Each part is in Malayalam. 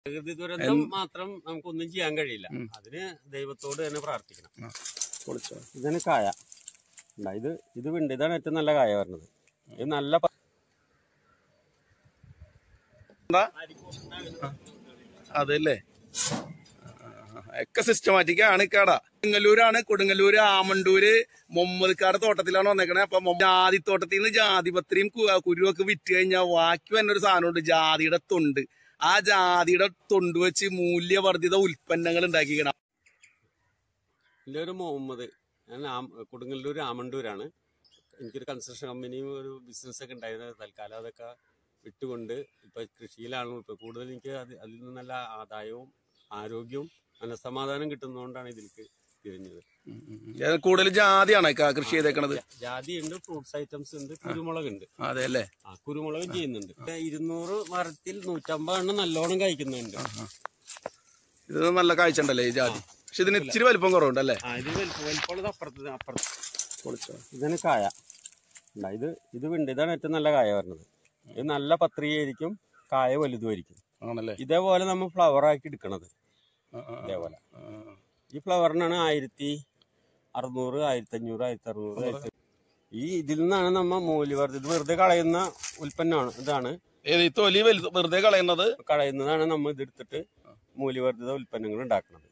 പ്രകൃതി ദുരന്തം മാത്രം നമുക്കൊന്നും ചെയ്യാൻ കഴിയില്ല അതിന് ദൈവത്തോട് തന്നെ പ്രാർത്ഥിക്കണം പൊളിച്ചോ ഇതിന് കായ ഉണ്ടാ, ഇത് ഇത് വിണ്ട് ഇതാണ് ഏറ്റവും നല്ല കായ വരുന്നത് ഇത് നല്ല പ- അതല്ലേ ഒക്കെ സിസ്റ്റമാറ്റിക് ആണ് കട കൊടുങ്ങല്ലൂരാണ് കൊടുങ്ങല്ലൂര് ആമണ്ടൂര് മൊമ്മദ്ക്കാട് തോട്ടത്തിലാണ് വന്നേക്കണേ അപ്പൊ മൊമ്മ- ജാതി തോട്ടത്തിൽ നിന്ന് ജാതിപത്രിയും കു- കുരുവൊക്കെ വിറ്റ് കഴിഞ്ഞാൽ ബാക്കി തന്നെ ഒരു സാധനമുണ്ട് ജാതിയുടെ തൊണ്ട് ആ ജാതിയുടെ തൊണ്ട് വെച്ച് മൂല്യവർദ്ധിത ഉൽപ്പന്നങ്ങൾ ഉണ്ടാക്കിക്കണം എൻ്റെ ഒരു മുഹമ്മദ് ഞാൻ ആം- കൊടുങ്ങല്ലൂർ ആമണ്ടൂരാണ് എനിക്കൊരു കൺസ്ട്രക്ഷൻ കമ്പനിയും ഒരു ബിസിനസ് ഒക്കെ ഉണ്ടായിരുന്നത് തൽക്കാലം അതൊക്കെ വിട്ടുകൊണ്ട് ഇപ്പൊ കൃഷിയിലാണ് ഇപ്പൊ കൂടുതൽ എനിക്ക് അത് അതിൽ നിന്ന് നല്ല ആദായവും ആരോഗ്യവും മനസ്സമാധാനം കിട്ടുന്നതുകൊണ്ടാണ് ഇതിലേക്ക് തിരിഞ്ഞത് കൂടുതൽ ജാതിയാണ് ക- കൃഷി ചെയ്തേക്കണത് ജാതി ഉണ്ട് ഫ്രൂട്ട്സ് ഐറ്റംസ് ഉണ്ട് കുരുമുളക് ഉണ്ട് അതെ അല്ലേ ആ കുരുമുളകും ചെയ്യുന്നുണ്ട് ഇപ്പൊ ഇരുന്നൂറ് മരത്തിൽ നൂറ്റമ്പത് എണ്ണം നല്ലോണം കഴിക്കുന്നുണ്ട് ഇത് നല്ല കാഴ്ച ഉണ്ടല്ലേ ഈ ജാതി പക്ഷെ ഇതിന് ഇച്ചിരി വലിപ്പം കുറവുണ്ടല്ലേ ആ ഇത് വലിപ്പം വലിപ്പമുള്ളത് അപ്പുറത്ത് അപ്പുറത്ത് പൊളിച്ചോ ഇതിന് കായ ഉണ്ടാ, ഇത് ഇത് വിണ്ട് ഇതാണ് ഏറ്റവും നല്ല കായ വരുന്നത് ഇത് നല്ല പത്രികയായിരിക്കും കായ വലുതുമായിരിക്കും ആണല്ലേ ഇതേപോലെ നമ്മൾ ഫ്ലവർ ആക്കി എടുക്കണത് ആ, ആ, ആ. ഇതേപോലെ ആ, ഈ ഫ്ലവറിനാണ് ആയിരത്തി അറുന്നൂറ് ആയിരത്തി അഞ്ഞൂറ് ആയിരത്തി അറുന്നൂറ് ആയിരത്തി ഈ ഇതിൽ നിന്നാണ് നമ്മ മൂല്യവർദ്ധ ഇത് വെറുതെ കളയുന്ന ഉൽപ്പന്നമാണ് ഇതാണ് ഏത് ഈ തൊലി വലുത് വെറുതെ കളയുന്നത് കളയുന്നതാണ് നമ്മൾ ഇതെടുത്തിട്ട് മൂല്യവർദ്ധിത ഉൽപ്പന്നങ്ങൾ ഉണ്ടാക്കുന്നത്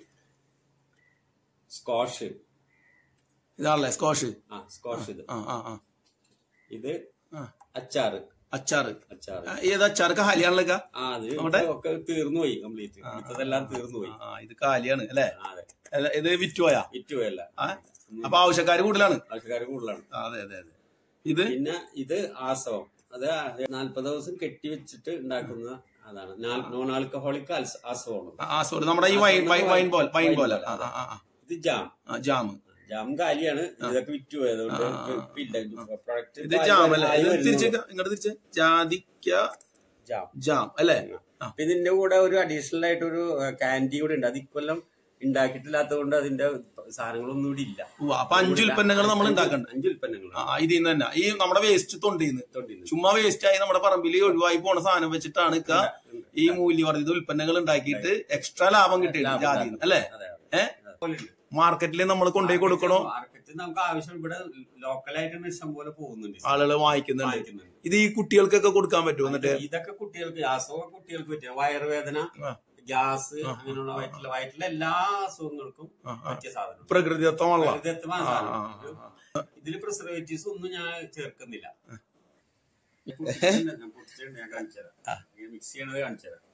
സ്കോഷ് ഇതാണല്ലേ സ്കോഷ് ആ സ്കോഷ് ഇത് ആ ആ ആ ഇത് ആ. അച്ചാറ് അച്ചാറ് അച്ചാറ് ആ, ഏത് അച്ചാറ് കാലിയാണല്ലോ ആ അത് അവിടെ? ഒക്കെ തീർന്നു പോയി കംപ്ലീറ്റ് ഇതെല്ലാം തീർന്നു പോയി ആ ഇത് കാലിയാണ് അല്ലേ ആ, അതെ അല്ല, ഇത് വിറ്റുപോയാ വിറ്റുപോയല്ല ആ അപ്പൊ ആവശ്യക്കാര് കൂടുതലാണ് ആൾക്കാർ കൂടുതലാണ് ആ, അതെ അതെ അതെ ഇത് പിന്നെ ഇത് ആസവം അത് നാല്പത് ദിവസം കെട്ടി വെച്ചിട്ട് ഉണ്ടാക്കുന്ന അതാണ് നോൺ ആൽക്കഹോളിക് ആസവമാണ് ആ, ആ സോറി നമ്മുടെ ഈ വൈൻ വൈൻ വൈൻ പോലെ വൈൻ പോലെ ആ ആ, ആ, ആ. ഇത് ജാം ആ ജാം ജാം കാലിയാണ് ഇതൊക്കെ വിറ്റുപോയി അതുകൊണ്ട് ഇപ്പൊ ഇല്ല പ്രൊഡക്റ്റ് ഇത് ജാം അല്ലേ ഇത് തിരിച്ച് ഇങ്ങോട്ട് തിരിച്ച് ജാതിക്ക ജാം ജാം അല്ലേ ആ. പിന്നെ ഇതിന്റെ കൂടെ ഒരു അഡീഷണൽ ആയിട്ട് ഒരു കാൻഡി കൂടെ ഉണ്ട് അത് ഇക്കൊല്ലം ഉണ്ടാക്കിയിട്ടില്ലാത്തത് കൊണ്ട് അതിന്റെ സാധനങ്ങളൊന്നും ഇവിടെ ഇല്ല ഉവ്വ, അപ്പൊ അഞ്ച് ഉൽപ്പന്നങ്ങൾ നമ്മൾ ഉണ്ടാക്കണ്ട അഞ്ച് ഉൽപ്പന്നങ്ങൾ ആ ഇതിൽ നിന്ന് തന്നെ ഈ നമ്മുടെ വേസ്റ്റ് തൊണ്ടിന്ന് ചുമ്മാ വേസ്റ്റ് ആയി നമ്മുടെ പറമ്പിൽ ഒഴിവായി പോണ സാധനം വെച്ചിട്ടാണ് ഇക്ക ഈ മൂല്യവർദ്ധിത ഉൽപ്പന്നങ്ങൾ ഉണ്ടാക്കിയിട്ട് എക്സ്ട്രാ ലാഭം കിട്ടിയത് ജാതി അല്ലേ ഏഹ് മാർക്കറ്റിൽ നമ്മൾ കൊണ്ടുപോയി കൊടുക്കണോ മാർക്കറ്റിൽ നമുക്ക് ആവശ്യം ഇവിടെ ലോക്കലായിട്ട് ഇഷ്ടം പോലെ പോകുന്നുണ്ട് ആളുകൾ വാങ്ങിക്കുന്നുണ്ട് വാങ്ങിക്കുന്നുണ്ട്. ഇത് ഈ കുട്ടികൾക്കൊക്കെ കൊടുക്കാൻ പറ്റുമോ എന്നിട്ട് ഇതൊക്കെ കുട്ടികൾക്ക് അസുഖം കുട്ടികൾക്ക് പറ്റിയ വയറുവേദന ആ. ഗ്യാസ് അങ്ങനെയുള്ള വയറ്റിലെ വയറ്റിലെ എല്ലാ അസുഖങ്ങൾക്കും ആ, ആ. പറ്റിയ സാധനം പ്രകൃതിദത്തമുള്ള പ്രകൃതിദത്തമായ ആ, സാധനം. ആ, ആ, ഇതില് പ്രിസർവേറ്റീവ്സ് ഒന്നും ഞാൻ ചേർക്കുന്നില്ല പൊട്ടിച്ചിട്ടുണ്ട്, ഞാൻ പൊട്ടിച്ചിട്ടുണ്ട്, ഞാൻ കാണിച്ചു തരാം മിക്സ് ചെയ്യണത് കാണിച്ചു തരാം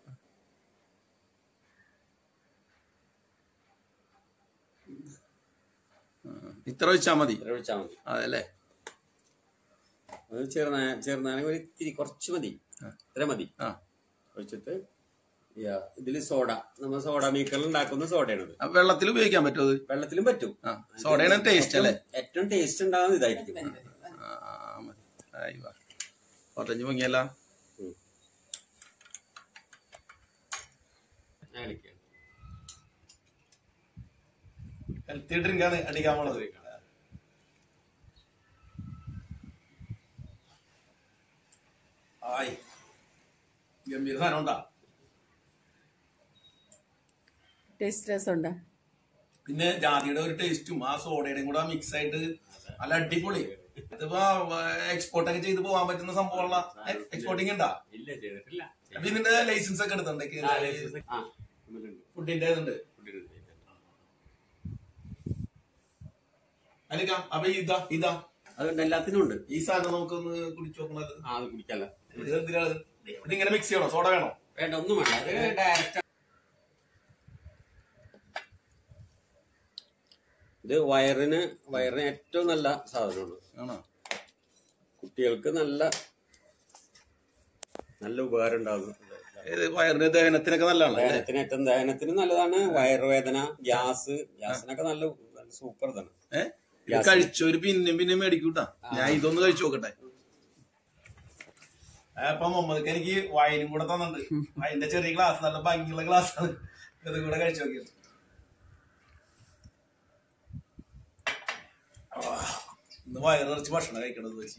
ഇത്ര വെച്ചാ മതി ഇത്ര ഒഴിച്ചാൽ മതി അതല്ലേ അത് ചെറുനായ ചെറുനായ ഒരു ഇത്തിരി കുറച്ച് മതി ഇത്ര മതി ആ ഒഴിച്ചിട്ട് യാ, ഇതില് സോഡ നമ്മൾ സോഡ മേക്കറിൽ ഉണ്ടാക്കുന്ന സോഡയാണിത് ആ, വെള്ളത്തിൽ ഉപയോഗിക്കാൻ പറ്റുമോ അത് വെള്ളത്തിലും പറ്റും ആ സോഡയാണ് ടേസ്റ്റ് അല്ലേ ഏറ്റവും ടേസ്റ്റ് ഉണ്ടാകുന്ന ഇതായിരിക്കും ആ, ആ, മതി. ആയി വാ. പത്തഞ്ച് പൊങ്ങിയല്ല ഉം. ഞാൻ കളിക്കാം. ഹെൽത്തി ഡ്രിങ്ക് ആണ് അടിക്കാൻ പോണത് ആയി ഗംഭീര സാധനം ഉണ്ടാ ടേസ്റ്റ് രസമുണ്ടോ പിന്നെ ജാതിയുടെ ഒരു ടേസ്റ്റും ആ സോഡയുടെയും കൂടെ മിക്സ് ആയിട്ട് നല്ല അടിപൊളി ഇതിപ്പോ എക്സ്പോർട്ട് ഒക്കെ ചെയ്ത് പോകാൻ പറ്റുന്ന സംഭവമുള്ള എക്സ്പോർട്ടിങ് ഉണ്ടാ ഇല്ല ചെയ്തിട്ടില്ല അപ്പൊ ഇതിന്റെ ലൈസൻസ് ഒക്കെ എടുത്തുണ്ട് ആ, license- ആ, ഇതിലുണ്ട്. ഫുഡിന്റെ ഇതുണ്ട് ഫുഡിനുണ്ട്. അല്ലിക്ക അപ്പൊ ഇതാ ഇതാ അതുകൊണ്ട് എല്ലാത്തിനും ഉണ്ട് ഈ സാധനം നമുക്കൊന്ന് കുടിച്ചു നോക്കണത് ആ അത് കുടിക്കല്ല ഇത് എന്തിനാണ് ഇതിങ്ങനെ മിക്സ് ചെയ്യണോ സോഡ വേണോ വേണ്ട ഒന്നും വേണ്ട അത് ഡയറക്റ്റ് ഇത് വയറിന് വയറിന് ഏറ്റവും നല്ല സാധനമാണ് ആണോ കുട്ടികൾക്ക് നല്ല നല്ല ഉപകാരം ഉണ്ടാകും ഇത് വയറിന് ദഹനത്തിനൊക്കെ നല്ലതാണ് ദഹനത്തിന് ഏറ്റവും ദഹനത്തിന് നല്ലതാണ് വയറുവേദന ഗ്യാസ് ഗ്യാസിനൊക്കെ നല്ല നല്ല സൂപ്പർ ഇതാണ് ഏഹ് ഇത് കഴിച്ചോര് പിന്നെയും പിന്നെയും മേടിക്കൂട്ടാ ഞാൻ ഇതൊന്ന് കഴിച്ചു നോക്കട്ടെ അപ്പൊ മുഹമ്മദ് എനിക്ക് വൈനും കൂടെ തന്നിട്ടുണ്ട് അതിന്റെ ചെറിയ ഗ്ലാസ് നല്ല ഭംഗിയുള്ള ഗ്ലാസ് ആണ് ഇതും കൂടെ കഴിച്ചു നോക്കിയത് ആ, ഇന്ന് വയറ് നിറച്ച് ഭക്ഷണം കഴിക്കണത് വെച്ച്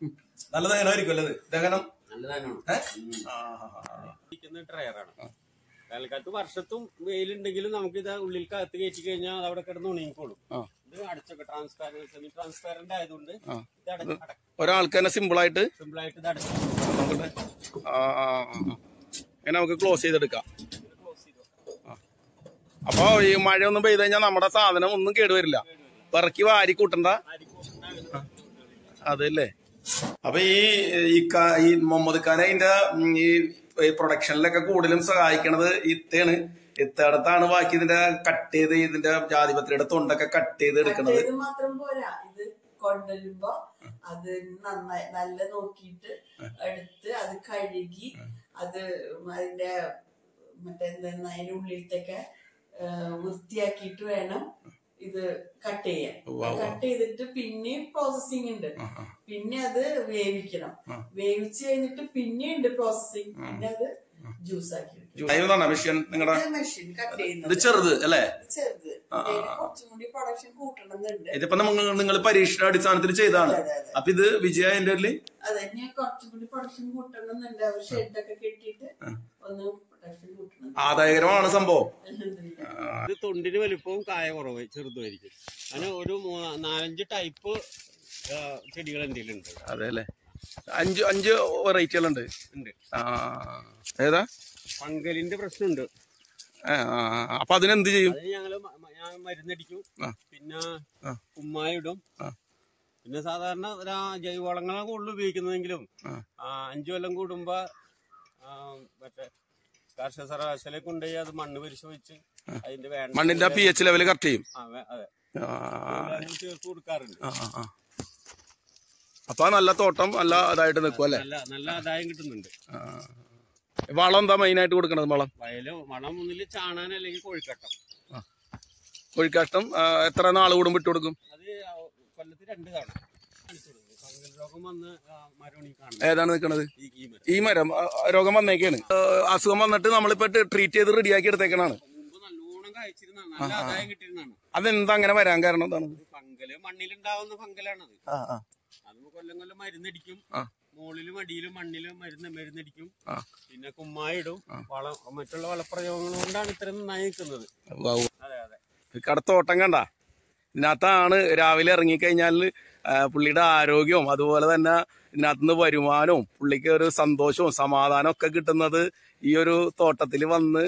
നല്ല ദഹനമായിരിക്കും അല്ലേ ഇത്? ദഹനം നല്ലതാണ് ഏഹ് ആ, ആ, ആ, ആ. ടയറാണ് വേനൽക്കാലത്ത് വർഷത്തും വെയിലുണ്ടെങ്കിലും നമുക്ക് ഇത് ഉള്ളിൽ കകത്ത് കയറ്റി കഴിഞ്ഞാൽ അത് അവിടെ കിടന്ന് ഉണങ്ങിക്കോളും ആ. ഇത് അടച്ചൊക്കെ ട്രാൻസ്പാരന്റ് സെമി ട്രാൻസ്പാരന്റ് ആയതുകൊണ്ട് ആ. ഇത് അട ഒരാൾക്ക് തന്നെ സിമ്പിൾ ആയിട്ട് സിമ്പിൾ ആയിട്ട് ഇത് അടച്ചു നോക്കട്ടെ ആ ആ, ആ. അങ്ങനെ നമുക്ക് ക്ലോസ് ചെയ്തെടുക്കാം ക്ലോസ് ചെയ്തു വെക്കാം. അപ്പൊ ഈ മഴയൊന്നും പെയ്ത് കഴിഞ്ഞാൽ നമ്മുടെ സാധനം ഒന്നും കേടുവരില്ല പിറക്കി വാരി കൂട്ടണ്ട ആയിരിക്കും അതല്ലേ അപ്പൊ ഈ ഈ ക- ഈ മുഹമ്മദ് ഖാൻ അതിന്റെ ഉം, ഈ ഈ പ്രൊഡക്ഷനിലൊക്കെ കൂടുതലും സഹായിക്കണത് ഇത്തയാണ് ഇത്തടത്താണ് ബാക്കി ഇതിന്റെ കട്ട് ചെയ്ത് ഇതിന്റെ ജാതിപത്രിയുടെ തൊണ്ടൊക്കെ കട്ട് ചെയ്ത് എടുക്കണത് ഇത് മാത്രം പോരാ ഇത് കൊണ്ടുവരുമ്പോ അത് നന്നായി നല്ല നോക്കിയിട്ട് എടുത്ത് അത് കഴുകി അത് അതിന്റെ മറ്റെന്താ അതിന്റെ ഉള്ളിലത്തൊക്കെ ആ, വൃത്തിയാക്കിയിട്ട് വേണം ഇത് കട്ട് ചെയ്യാൻ ഉവ്വ് ഉവ്വ്. കട്ട് ചെയ്തിട്ട് പിന്നെ പ്രോസസ്സിംഗ് ഉണ്ട് ആ, ആ. പിന്നെ അത് വേവിക്കണം ആ. വേവിച്ച് കഴിഞ്ഞിട്ട് പിന്നെ ഉണ്ട് പ്രോസസ്സിംഗ് പിന്നെ അത് ജ്യൂസ് ആക്കി എടുക്കും. ഇതാണ് മെഷീൻ നിങ്ങളുടെ ഇത് മെഷീൻ കട്ട് ഇത് ചെയ്യുന്നത് ചെറുത് അല്ലേ ചെറുത് ആ, ആ, ഇതിന് കുറച്ചും കൂടി പ്രൊഡക്ഷൻ കൂട്ടണമെന്നുണ്ട് ഇതിപ്പോ നിങ്ങൾ നിങ്ങൾ പരീക്ഷണ അടിസ്ഥാനത്തിൽ ചെയ്താണ് അതെ, അതെ. അപ്പൊ ഇത് വിജയ എന്റെ അതെ ഞാൻ കുറച്ചും കൂടി പ്രൊഡക്ഷൻ കൂട്ടണമെന്നുണ്ട് അവർ ഷെഡൊക്കെ കെട്ടിയിട്ട് ഒന്ന് പ്രൊഡക്ഷൻ കൂട്ടണം ആദായകരമാണ് സംഭവം അൽഹംദുലില്ലാ. ഇത് തൊണ്ടിന് വലുപ്പവും കായ കുറവ് ചെറുതുമായിരിക്കും അങ്ങനെ ഒരു മൂന്ന് നാലഞ്ച് ടൈപ്പ് ചെടികൾ എന്തെങ്കിലും ഉണ്ട് അതെ അല്ലേ അഞ്ച് അഞ്ച് വെറൈറ്റികളുണ്ട് ഉണ്ട് ആ ഏതാ ഫംഗലിന്റെ പ്രശ്നമുണ്ട് ആ, ആ, ആ. അപ്പൊ അതിനെന്ത് ചെയ്യും അതിന് ഞങ്ങള് മ- മ- ഞാൻ മരുന്നടിക്കും ആ. പിന്നെ ആ. കുമ്മായിടും ആ. പിന്നെ സാധാരണ ഒരു ആ ജൈവവളങ്ങളാണ് കൂടുതൽ ഉപയോഗിക്കുന്നതെങ്കിലും ആ. ആ, അഞ്ചു കൊല്ലം കൂടുമ്പോ ആ, മറ്റേ കാർഷിക സർവകലാശാലയിൽ കൊണ്ടുപോയി അത് മണ്ണ് പരിശോധിച്ച് അതിന്റെ വേണ്ട മണ്ണിന്റെ പി എച്ച് ലെവൽ കറക്റ്റ് ചെയ്യും ആ, വേ- അതെ ആ, അങ്ങനെ ചേർത്ത് കൊടുക്കാറുണ്ട് ആ, ആ, ആ. അപ്പൊ നല്ല തോട്ടം നല്ല ഇതായിട്ട് നിൽക്കും അല്ലേ നല്ല നല്ല ആദായം കിട്ടുന്നുണ്ട് ആ. വളം എന്താ മെയിൻ ആയിട്ട് കൊടുക്കണത് വളം വയല് വളം ഒന്നില് ചാണാൻ അല്ലെങ്കിൽ കോഴിക്കട്ടം കോഴിക്കാഷ്ടം ആ, എത്ര നാൾ കൂടുമ്പോൾ ഇട്ട് കൊടുക്കും അത് ആ കൊല്ലത്തിൽ രണ്ട് തവണ കാണിച്ചു കൊടുക്കും. ഫംഗൽ രോഗം വന്ന് ആ, മരുണി കാണും ഏതാണ് നിൽക്കണത് ഈ ഈ മരം ഈ മരം ആ, രോഗം വന്നേക്കാണ് ആ, അസുഖം വന്നിട്ട് നമ്മളിപ്പോ ട്രീറ്റ് ചെയ്ത് റെഡിയാക്കി എടുത്തേക്കണാണ് മുമ്പ് നല്ലോണം കഴിച്ചിരുന്നതാണ് നല്ല ആദായം കിട്ടിയിരുന്നതാണ് അതെന്താ അങ്ങനെ വരാൻ കാരണം എന്താണ് ഇത് ഫംഗല് മണ്ണിലുണ്ടാവുന്ന ഫംഗലാണത് ആ, ആ, അത് കൊല്ലം കൊല്ലം മരുന്നടിക്കും ആ. മുകളിലും അടിയിലും മണ്ണിലും മരുന്ന് മരുന്നടിക്കും ആ. പിന്നെ കുമ്മായിടും വളം മറ്റുള്ള വളപ്രയോഗങ്ങൾ കൊണ്ടാണ് ഇത്രയും നന്നായി നിൽക്കുന്നത് ഉവ്വ് ഉവ്വ്. അതെ അതെ കടത്തോട്ടം കണ്ട ഇതിനകത്താണ് രാവിലെ ഇറങ്ങിക്കഴിഞ്ഞാൽ ആ, പുള്ളിയുടെ ആരോഗ്യവും അതുപോലെ തന്നെ ഇതിനകത്ത് നിന്ന് വരുമാനവും പുള്ളിക്ക് ഒരു സന്തോഷവും സമാധാനവും ഒക്കെ കിട്ടുന്നത് ഈ ഒരു തോട്ടത്തിൽ വന്ന്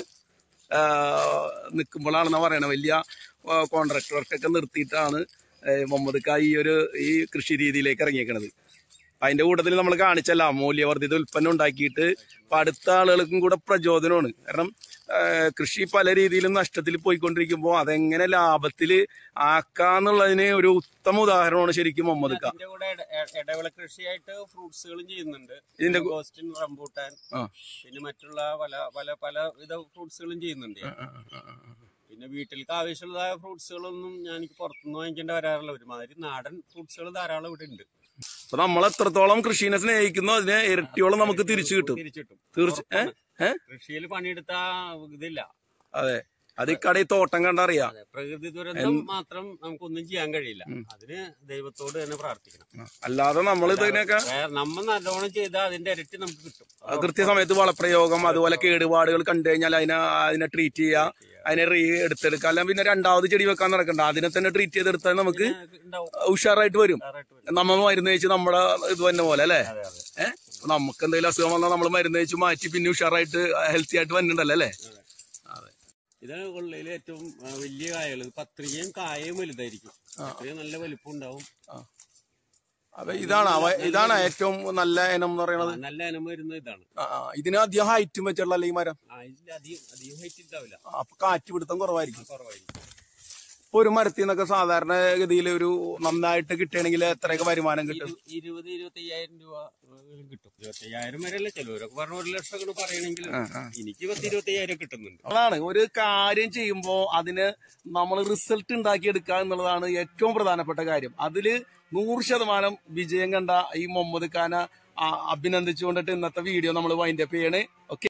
നിൽക്കുമ്പോഴാണെന്നാ പറയണത് വലിയ കോൺട്രാക്ടർ വർക്കൊക്കെ നിർത്തിയിട്ടാണ് ആ, മുഹമ്മദ് ഖാ ഈ ഒരു ഈ കൃഷി രീതിയിലേക്ക് ഇറങ്ങിയേക്കണത് അതിന്റെ കൂട്ടത്തിൽ നമ്മൾ കാണിച്ചല്ല മൂല്യവർദ്ധിത ഉൽപ്പന്നം ഉണ്ടാക്കിയിട്ട് ഇപ്പൊ അടുത്ത ആളുകൾക്കും കൂടെ പ്രചോദനമാണ് കാരണം ആ, കൃഷി പല രീതിയിലും നഷ്ടത്തിൽ പോയിക്കൊണ്ടിരിക്കുമ്പോൾ അതെങ്ങനെ ലാഭത്തിൽ ആക്കാന്നുള്ളതിന് ഒരു ഉത്തമ ഉദാഹരണമാണ് ശരിക്കും മുഹമ്മദ് ഖാ അതിന്റെ കൂടെ ഇട- ഇട- ഇടവിള കൃഷിയായിട്ട് ഫ്രൂട്ട്സുകളും ചെയ്യുന്നുണ്ട് ഇതിന്റെ കൂ- ഗോസ്റ്റിൻ റംബൂട്ടാൻ ആ. പിന്നെ മറ്റുള്ള പല പല പല വിധ ഫ്രൂട്ട്സുകളും ചെയ്യുന്നുണ്ട് പിന്നെ വീട്ടിലേക്ക് ആവശ്യമുള്ളതായ ഫ്രൂട്ട്സുകളൊന്നും ഞാൻ എനിക്ക് പുറത്തുനിന്ന് വാങ്ങിക്കേണ്ട വരാറില്ല ഒരുമാതിരി നാടൻ ഫ്രൂട്ട്സുകൾ ധാരാളം ഇവിടെ ഉണ്ട് അപ്പൊ നമ്മൾ എത്രത്തോളം കൃഷിനെ സ്നേഹിക്കുന്നു അതിനെ ഇരട്ടിയോളം നമുക്ക് തിരിച്ചു കിട്ടും തിരിച്ചിട്ടും തീർച്ച ഏ? ഏ? കൃഷിയിൽ പണിയെടുത്ത ഇതില്ല അതെ അത് ഈ കടയിൽ തോട്ടം കണ്ടറിയാം അതെ പ്രകൃതി ദുരന്തം മാത്രം നമുക്കൊന്നും ചെയ്യാൻ കഴിയില്ല അതിന് ദൈവത്തോട് തന്നെ പ്രാർത്ഥിക്കണം അല്ലാതെ നമ്മൾ ഇതിനൊക്കെ വേറെ നമ്മൾ നല്ലോണം ചെയ്താൽ അതിന്റെ ഇരട്ടി നമുക്ക് കിട്ടും ആ, കൃത്യസമയത്ത് വളപ്രയോഗം അതുപോലെ കേടുപാടുകൾ കണ്ടു കഴിഞ്ഞാൽ അതിനെ അതിനെ ട്രീറ്റ് ചെയ്യുക അതിനെ റീ എടുത്തെടുക്കുക അല്ല പിന്നെ രണ്ടാമത് ചെടി വെക്കാൻ നടക്കണ്ട അതിനെ തന്നെ ട്രീറ്റ് ചെയ്തെടുത്താൽ നമുക്ക് ഉണ്ടാവും ഉഷാറായിട്ട് വരും ഉഷാറായിട്ട് വരും. നമ്മൾ മരുന്ന് കഴിച്ച് നമ്മുടെ ഇത് തന്നെ പോലെ അല്ലേ അതെ അതെ ഏഹ് നമുക്ക് എന്തെങ്കിലും അസുഖം വന്നാൽ നമ്മൾ മരുന്ന് കഴിച്ച് മാറ്റി പിന്നെ ഉഷാറായിട്ട് ഹെൽത്തി ആയിട്ട് വന്നിട്ടുണ്ടല്ലോ അല്ലേ ഇത് കൊള്ളയിൽ ഏറ്റവും ആ, വലിയ കായകൾ പത്രികയും കായയും വലുതായിരിക്കും പത്രിക നല്ല വലിപ്പം ഉണ്ടാവും അപ്പൊ ഇതാണ് അവ- ഇതാണ് ഏറ്റവും നല്ല ഇനം എന്ന് ആ, പറയുന്നത് നല്ല ഇനം വരുന്നത് ഇതാണ് ആ, ആ. ഇതിന് അധികം ഹൈറ്റും വെച്ചിട്ടുള്ള ഈ മരം ആ ഇതിൽ അധികം അധികം ഹൈറ്റ് ഉണ്ടാവില്ല ആ, അപ്പൊ കാറ്റ് പിടുത്തം കുറവായിരിക്കും കുറവായിരിക്കും ഇപ്പൊ ഒരു മരത്തിൽ നിന്നൊക്കെ സാധാരണ ഗതിയിൽ ഒരു നന്നായിട്ട് കിട്ടുകയാണെങ്കിൽ എത്രയൊക്കെ വരുമാനം കിട്ടും ഇരു- ഇരുപത് ഇരുപത്തി അയ്യായിരം രൂപ ഏഹ്, കിട്ടും ഇരുപത്തി അയ്യായിരം വരെ അല്ലേ ചിലവരൊക്കെ പറഞ്ഞ ഒരു ലക്ഷം ഒക്കെ പറയുകയാണെങ്കിൽ എനിക്ക് പത്ത് ഇരുപത്തി അയ്യായിരം കിട്ടുന്നുണ്ട് അതാണ് ഒരു കാര്യം ചെയ്യുമ്പോൾ അതിന് നമ്മൾ റിസൾട്ട് ഉണ്ടാക്കിയെടുക്കുക എന്നുള്ളതാണ് ഏറ്റവും പ്രധാനപ്പെട്ട കാര്യം അതില് നൂറ് ശതമാനം വിജയം കണ്ട ഈ മുഹമ്മദ് ഖാനെ ആ, അഭിനന്ദിച്ചുകൊണ്ടിട്ട് ഇന്നത്തെ വീഡിയോ നമ്മൾ വൈൻഡപ്പ് ചെയ്യണേ ഓക്കെ